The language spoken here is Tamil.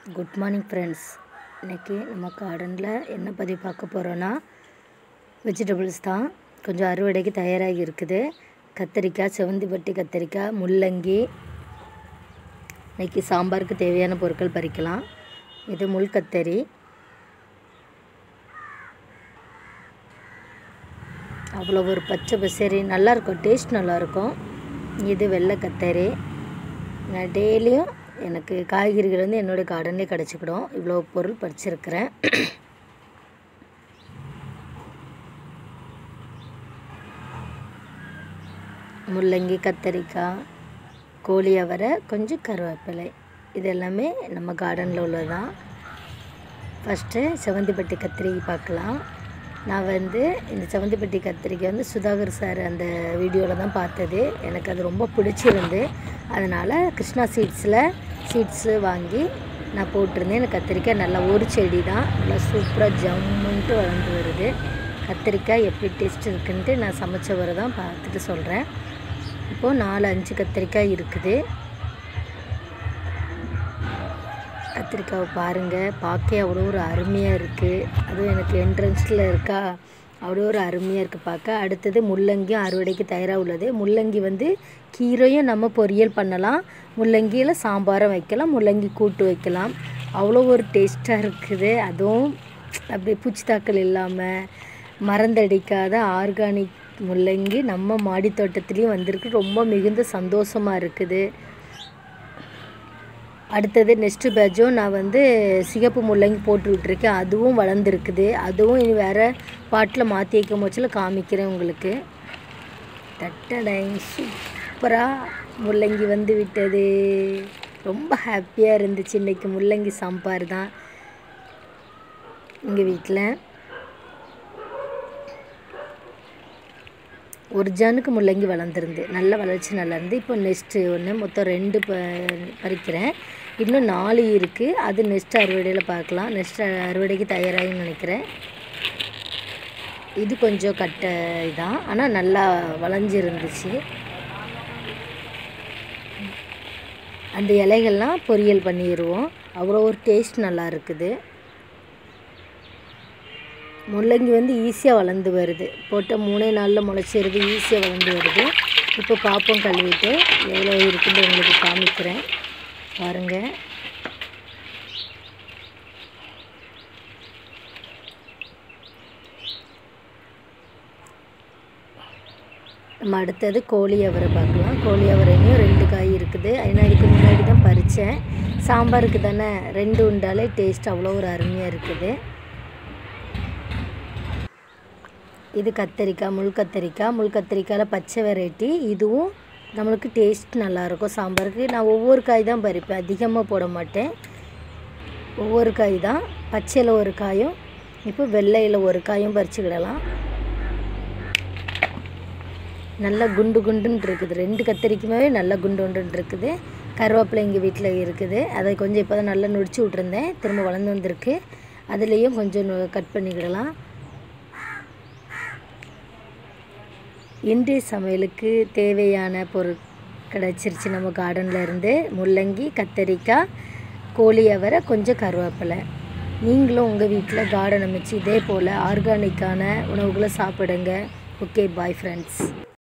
குட் மார்னிங் ஃப்ரெண்ட்ஸ் இன்றைக்கி நம்ம கார்டனில் என்ன பதிவு பார்க்க போகிறோன்னா வெஜிடபிள்ஸ் தான் கொஞ்சம் அறுவடைக்கு தயாராகி இருக்குது கத்திரிக்காய் செவந்திப்பட்டி கத்திரிக்காய் முள்ளங்கி இன்றைக்கி சாம்பாருக்கு தேவையான பொருட்கள் பறிக்கலாம் இது முள் கத்தரி அவ்வளோ ஒரு பச்சை பசேரி நல்லாயிருக்கும் டேஸ்ட் நல்லாயிருக்கும் இது வெள்ளை கத்தரி நான் டெய்லியும் எனக்கு காய்கறிகள் வந்து என்னோடய கார்டன்லேயே கிடச்சிக்கிடும் இவ்வளோ பொருள் பறிச்சிருக்கிறேன் முள்ளங்கி கத்தரிக்காய் கோழி அவரை கொஞ்சம் கருவேப்பிலை இது எல்லாமே நம்ம கார்டனில் உள்ளதான் ஃபஸ்ட்டு செவந்திப்பட்டி கத்திரி பார்க்கலாம் நான் வந்து இந்த செவந்திப்பட்டி கத்திரிக்காய் வந்து சுதாகர் சார் அந்த வீடியோவில் தான் பார்த்தது எனக்கு அது ரொம்ப பிடிச்சிருந்து அதனால் கிருஷ்ணா சீட்ஸில் சீட்ஸு வாங்கி நான் போட்டிருந்தேன் எனக்கு கத்திரிக்காய் நல்லா ஒரு செடி தான் நல்லா சூப்பராக ஜம்முன்ட்டு வளர்ந்து வருது கத்திரிக்காய் எப்படி டேஸ்ட் இருக்குன்ட்டு நான் சமைச்சவரை தான் பார்த்துட்டு சொல்கிறேன் இப்போது நாலு அஞ்சு கத்திரிக்காய் இருக்குது கத்திரிக்காவை பாருங்கள் பார்க்க அவ்வளோ ஒரு அருமையாக இருக்குது அதுவும் எனக்கு என்ட்ரன்ஸில் இருக்கா அவ்வளோ ஒரு அருமையாக இருக்குது பார்க்க அடுத்தது முள்ளங்கியும் அறுவடைக்கு தயாராக உள்ளது முள்ளங்கி வந்து கீரையும் நம்ம பொரியல் பண்ணலாம் முள்ளங்கியில் சாம்பாரம் வைக்கலாம் முள்ளங்கி கூட்டு வைக்கலாம் அவ்வளோ ஒரு டேஸ்ட்டாக இருக்குது அதுவும் அப்படி பூச்சித்தாக்கல் இல்லாமல் மறந்தடிக்காத ஆர்கானிக் முள்ளங்கி நம்ம மாடி தோட்டத்துலேயும் வந்திருக்கு ரொம்ப மிகுந்த சந்தோஷமாக இருக்குது அடுத்தது நெக்ஸ்ட்டு பேட்சும் நான் வந்து சிகப்பு முள்ளங்கி போட்டு விட்ருக்கேன் அதுவும் வளர்ந்துருக்குது அதுவும் இனி வேறு பாட்டில் மாற்றி வைக்கும் போச்சில் காமிக்கிறேன் உங்களுக்கு தட்டடை சூப்பராக முள்ளங்கி வந்து விட்டது ரொம்ப ஹாப்பியாக இருந்துச்சு இன்றைக்கி முள்ளங்கி சாம்பார் தான் எங்கள் வீட்டில் ஒரு ஜானுக்கு முள்ளங்கி வளர்ந்துருந்து நல்ல வளர்ச்சி நல்லா இருந்து இப்போ நெக்ஸ்ட்டு ஒன்று மொத்தம் ரெண்டு ப பறிக்கிறேன் இன்னும் நாலு இருக்குது அது நெக்ஸ்ட் அறுவடையில் பார்க்கலாம் நெக்ஸ்ட் அறுவடைக்கு தயாராகின்னு நினைக்கிறேன் இது கொஞ்சம் கட்டை இதான் ஆனால் நல்லா வளைஞ்சிருந்துச்சு அந்த இலைகள்லாம் பொரியல் பண்ணிடுவோம் அவ்வளோ ஒரு டேஸ்ட் நல்லா இருக்குது முள்ளங்கி வந்து ஈஸியாக வளர்ந்து வருது போட்ட மூணே நாளில் முளைச்சிருது ஈஸியாக வளர்ந்து வருது இப்போ பார்ப்போம் கழுவிட்டு எவ்வளோ இருக்குன்னு உங்களுக்கு காமிக்கிறேன் பாருங்கள் நம்ம அடுத்தது கோழி அவரை பார்க்கலாம் கோழி அவரையும் ரெண்டு காய் இருக்குது ஏன்னா இதுக்கு முன்னாடி தான் பறித்தேன் சாம்பாருக்கு தானே ரெண்டு உண்டாலே டேஸ்ட் அவ்வளோ ஒரு அருமையாக இருக்குது இது கத்தரிக்காய் முள் கத்தரிக்காய் முள் கத்தரிக்காயில் பச்சை வெரைட்டி இதுவும் நம்மளுக்கு டேஸ்ட் நல்லாயிருக்கும் சாம்பாருக்கு நான் ஒவ்வொரு காய் தான் பறிப்பேன் அதிகமாக போட மாட்டேன் ஒவ்வொரு காய் தான் பச்சையில் ஒரு காயும் இப்போ வெள்ளையில் ஒரு காயும் பறிச்சுக்கிடலாம் நல்லா குண்டு குண்டுன்னு இருக்குது ரெண்டு கத்திரிக்குமே நல்லா குண்டு குண்டுன்னு இருக்குது கருவேப்பிலை எங்கள் வீட்டில் இருக்குது அதை கொஞ்சம் இப்போ தான் நல்லா நொடிச்சு விட்ருந்தேன் திரும்ப வளர்ந்து வந்திருக்கு அதுலேயும் கொஞ்சம் கட் பண்ணிக்கிடலாம் இன்றைய சமையலுக்கு தேவையான பொருள் கிடச்சிருச்சு நம்ம கார்டனில் இருந்து முள்ளங்கி கத்தரிக்காய் கோழி அவரை கொஞ்சம் கருவேப்பிலை நீங்களும் உங்கள் வீட்டில் கார்டன் அமைச்சு இதே போல் ஆர்கானிக்கான உணவுகளை சாப்பிடுங்க ஓகே பாய் ஃப்ரெண்ட்ஸ்